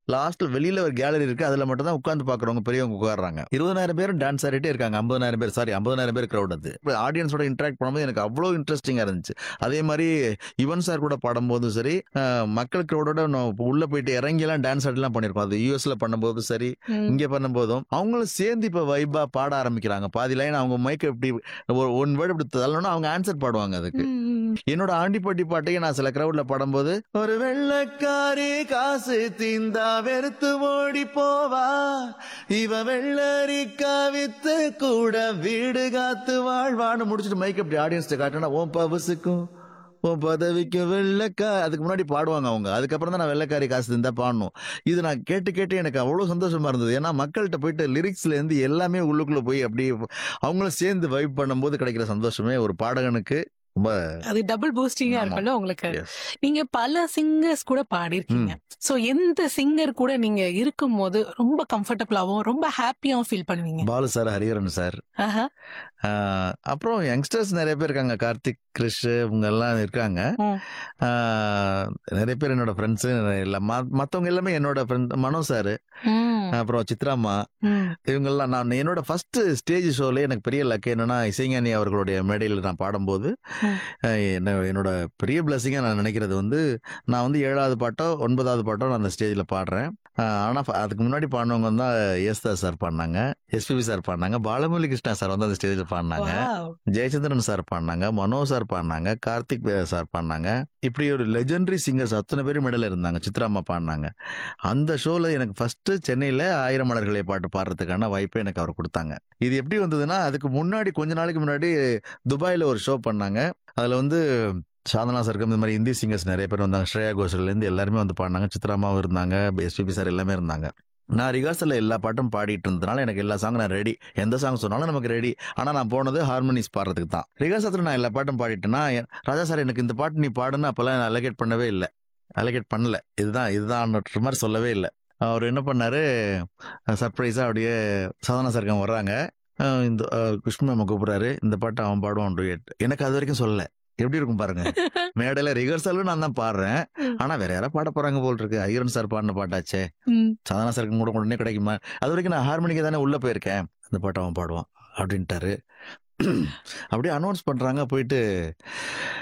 லாஸ்ட்ல வெளியில ஒரு கேலரி இருக்கு அதுல மட்டும் தான் உட்கார்ந்து பாக்குறவங்க பெரியவங்க உட்கார்றாங்க இருபதாயிரம் பேரும் டான்ஸ் ஆடிட்டே இருக்காங்க ஐம்பதாயிரம் பேர் சாரி ஐம்பதாயிரம் பேர் crowd அது ஆடியன்ஸோட இன்டராக்ட் பண்ணும்போது எனக்கு அவ்வளோ இன்ட்ரெஸ்டிங்கா இருந்துச்சு அதே மாதிரி யுவன் சார் கூட பாடும்போதும் சரி அஹ், மக்கள் crowdோட நான் உள்ள போயிட்டு இறங்கி எல்லாம் டான்ஸ் ஆடிலாம் பண்ணிருக்கோம் அது யூஎஸ்ல பண்ணும்போதும் சரி ம். இங்க பண்ணும்போதும் அவங்களும் சேர்ந்து இப்ப வைபா பாட ஆரம்பிக்கிறாங்க பாதி லைன் அவங்க மைக் எப்படி ஒரு ஒன் வேர்டு இப்படி தள்ளணும்னா அவங்க ஆன்சர் பாடுவாங்க அதுக்கு ம், ம். என்னோட ஆண்டிப்பட்டி பாட்டையும் நான் சில கிரவுட்ல பாடும்போது ஒரு வெள்ளக்காரி காசு தீந்தா வெறுத்து ஓடி போவா இவ வெள்ளரிக்கா வித்து கூட வீடு காத்து வாழ்வான்னு முடிச்சுட்டு மைக் அப்படி ஆடியன்ஸ் காட்டினா ஓம் பவசுக்கும் உன் பதவிக்கு வெள்ளக்கா அதுக்கு முன்னாடி பாடுவாங்க அவங்க அதுக்கப்புறம் தான் நான் வெள்ளக்காரி காசு இருந்தா பாடணும் இது நான் கேட்டு கேட்டு எனக்கு அவ்வளவு சந்தோஷமா இருந்தது ஏன்னா மக்கள்கிட்ட போயிட்டு லிரிக்ஸ்ல இருந்து எல்லாமே உள்ளுக்குள்ள போய் அப்படியே அவங்களும் சேர்ந்து வைப் பண்ணும்போது கிடைக்கிற சந்தோஷமே ஒரு பாடகனுக்கு ரொம்ப அது டபுள் பூஸ்டிங்கா ஆமா. இருக்கும்ல உங்களுக்கு Yes. நீங்க பல சிங்கர்ஸ் கூட பாடிருக்கீங்க சோ எந்த சிங்கர் கூட நீங்க இருக்கும்போது ரொம்ப கம்ஃபர்டபுளாவும் ரொம்ப ஹாப்பியாவும் ஃபீல் பண்ணுவீங்க பாலு சார் ஹரிஹரன் சார் ஆஹா. ஆஹ் அப்புறம் யங்ஸ்டர்ஸ் நிறைய பேர் இருக்காங்க கார்த்திக் கிறிஷ் இவங்க எல்லாம் இருக்காங்க ம். ஆஹ் நிறைய பேர் என்னோட ஃப்ரெண்ட்ஸு இல்லை மற்றவங்க எல்லாமே என்னோட ஃப்ரெண்ட் மனோ சார் ம். அப்புறம் சித்ராம்மா ம். இவங்கெல்லாம் நான் என்னோட ஃபர்ஸ்ட் ஸ்டேஜ் ஷோல எனக்கு பெரிய லக்கு என்னன்னா இசைஞானி அவர்களுடைய மேடையில் நான் பாடும்போது ம். அஹ் என்ன என்னோட பெரிய பிளஸிங்காக நான் நினைக்கிறது வந்து நான் வந்து ஏழாவது பாட்டோ ஒன்பதாவது பாட்டோ நான் அந்த ஸ்டேஜில் பாடுறேன் ஆனால் அதுக்கு முன்னாடி பாடினவங்க தான் எஸ்தா சார் பாடினாங்க எஸ்பிபி சார் பாடினாங்க பாலமுரளி கிருஷ்ணா சார் வந்து அந்த ஸ்டேஜில் பாடினாங்க Wow. ஜெயச்சந்திரன் சார் பாடினாங்க மனோ சார் பாடினாங்க கார்த்திக் சார் பாடினாங்க இப்படி ஒரு லெஜெண்டரி சிங்கர்ஸ் அத்தனை பேரும் மெடல் இருந்தாங்க சித்ராம்மா பாடினாங்க அந்த ஷோல எனக்கு ஃபர்ஸ்ட் சென்னையில ஆயிரம் மலர்களை பாட்டு பாடுறதுக்கான வாய்ப்பை எனக்கு அவர் கொடுத்தாங்க இது எப்படி வந்ததுன்னா அதுக்கு முன்னாடி கொஞ்ச நாளைக்கு முன்னாடி துபாயில ஒரு ஷோ பண்ணாங்க அதுல வந்து சாதனா சர்க்கம் இந்த மாதிரி இந்தி சிங்கர்ஸ் நிறைய பேர் வந்தாங்க ஸ்ரேயா கோஷல்ல இருந்து எல்லாருமே வந்து பாடினாங்க சித்ராமாவும் இருந்தாங்க எஸ்பிபி சார் எல்லாமே இருந்தாங்க நான் ரிஹர்சல்ல எல்லா பாட்டும் பாடிட்டு இருந்ததுனால எனக்கு எல்லா சாங் நான் ரெடி எந்த சாங் சொன்னாலும் நமக்கு ரெடி ஆனா நான் போனது ஹார்மோனிஸ் பாடுறதுக்கு தான் ரிஹர்சல்ல நான் எல்லா பாட்டும் பாடிட்டேன்னா என்- ராஜா சார் எனக்கு இந்த பாட்டு நீ பாடுன்னு அப்பெல்லாம் அலகேட் பண்ணவே இல்லை அலகேட் பண்ணல இதுதான் இதுதான் மாதிரி சொல்லவே இல்லை அவர் என்ன பண்ணாரு சர்ப்ரைஸா அப்படியே சாதனா சர்க்கம் வர்றாங்க அஹ் இந்த குஷ்மி நம்ம கூப்பிடுறாரு இந்த பாட்டு அவன் பாடுவான் duet. எனக்கு அது வரைக்கும் சொல்லல எப்படி இருக்கும் பாருங்க மேடையில ரிஹர்சலும் நான் தான் பாடுறேன் ம். ஆனா வேற யாரா பாட போறாங்க போல் இருக்கு ஐரன் சார் பாடின பாட்டாச்சே ம். சாதனா சர்க்கம் கூட உடனே கிடைக்குமா அது வரைக்கும் நான் ஹார்மோனிக்கு தானே உள்ள போயிருக்கேன் அந்த பாட்டு அவன் பாடுவான் அப்படின்ட்டாரு அப்படியே அனௌன்ஸ் பண்றாங்க போயிட்டு